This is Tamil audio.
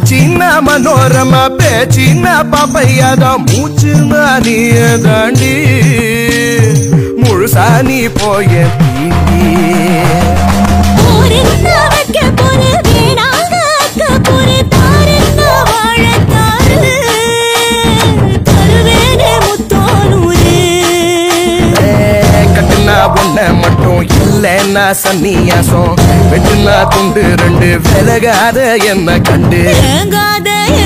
ஆச்சின்னா மனோரமா பேச்சின்னா பாப்பையாதான் மூச்சுன்னா நீ தாண்டி முழுசா நீ போய தீண்டி போரென்ன வைக்க போற வேணாங்க அக்க போற தாரென்ன வாழத்தாரு தருவேனே முத்தோனூரே கட்டுனா ஒன்ன மட்டும் இல்லைன்னா சன்னியாசம் வெட்டுனா துண்டு ரெண்டு விலகாத என்ன கண்டு ஏங்காத